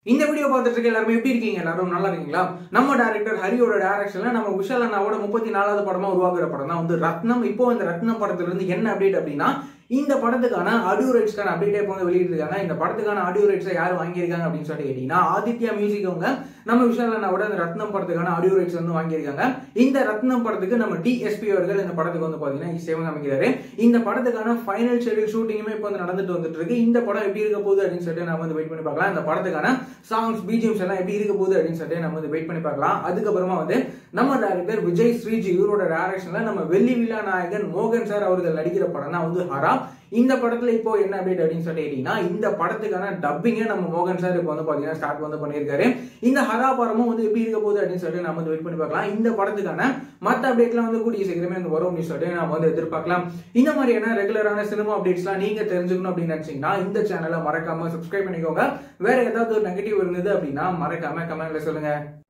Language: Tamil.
இந்த வீடியோ பார்த்துட்டு இருக்க எல்லாருமே எப்படி இருக்கீங்க எல்லாரும் நல்லா இருக்கீங்களா நம்ம டேரக்டர் ஹரியோட டேரக்ஷன்ல நம்ம விஷால் அண்ணாவோட முப்பத்தி நாலாவது படமா உருவாக்குற படம் தான் வந்து ரத்னம் இப்போ இந்த ரத்னம் படத்துல இருந்து என்ன அப்டேட் அப்படின்னா இந்த படத்துக்கான ஆடியோ ரைட்ஸ்க்கான அப்டேட்டே இப்போ வந்து வெளியிட்டிருக்காங்க இந்த படத்துக்கான ஆடியோ ரைட்ஸை யார் வாங்கியிருக்காங்க அப்படின்னு சொல்லிட்டு கேட்டீங்கன்னா ஆதித்யா மியூசிக் அவங்க நம்ம விஷால் அண்ணாவோட இந்த ரத்னம் படத்துக்கான ஆடியோ ரைட்ஸ் வந்து வாங்கியிருக்காங்க இந்த ரத்னம் படத்துக்கு நம்ம டிஎஸ்பி அவர்கள் இந்த படத்துக்கு வந்து பாத்தீங்கன்னா இசைவங்க அமைக்கிறாரு இந்த படத்துக்கான ஃபைனல் ஷெடியூல் ஷூட்டிங்குமே இப்போ வந்து நடந்துட்டு வந்துட்டு இருக்கு இந்த படம் எப்படி இருக்க போகுது அப்படின்னு சொல்லிட்டு நம்ம வந்து வெயிட் பண்ணி பார்க்கலாம் இந்த படத்துக்கான சாங்ஸ் பிஜிஎம்ஸ் எல்லாம் எப்படி இருக்க போகுது அப்படின்னு சொல்லிட்டு நம்ம வந்து வெயிட் பண்ணி பார்க்கலாம் அதுக்கப்புறமா வந்து நம்ம டேரக்டர் விஜய் ஸ்ரீஜி இவரோட டைரக்ஷன்ல நம்ம வெள்ளி விழா நாயகன் மோகன் சார் அவர்கள் நடிக்கிற படம் தான் வந்து ஹரா இந்த படத்துல இப்போ என்ன அப்டேட் அப்படின்னு சொல்லி கேட்டீங்கன்னா இந்த படத்துக்கான டப்பிங்க நம்ம மோகன் சார் இப்போ வந்து பாத்தீங்கன்னா ஸ்டார்ட் வந்து பண்ணியிருக்காரு இந்த ஹரா படமும் வந்து எப்படி இருக்க போகுது அப்படின்னு சொல்லிட்டு நம்ம வந்து வெயிட் பண்ணி பார்க்கலாம் இந்த படத்துக்கான மற்ற அப்டேட்லாம் வந்து கூடிய சீக்கிரமே வந்து வரும் அப்படின்னு சொல்லிட்டு நம்ம வந்து எதிர்பார்க்கலாம் இந்த மாதிரியான ரெகுலரான சினிமா அப்டேட்ஸ்லாம் நீங்க தெரிஞ்சுக்கணும் அப்படின்னு நினைச்சீங்கன்னா இந்த சேனலை மறக்காம சப்ஸ்கிரைப் பண்ணிக்கோங்க வேற ஏதாவது ஒரு நெகட்டிவ் இருந்தது அப்படின்னா மறக்காம கமெண்ட்ல சொல்லுங்க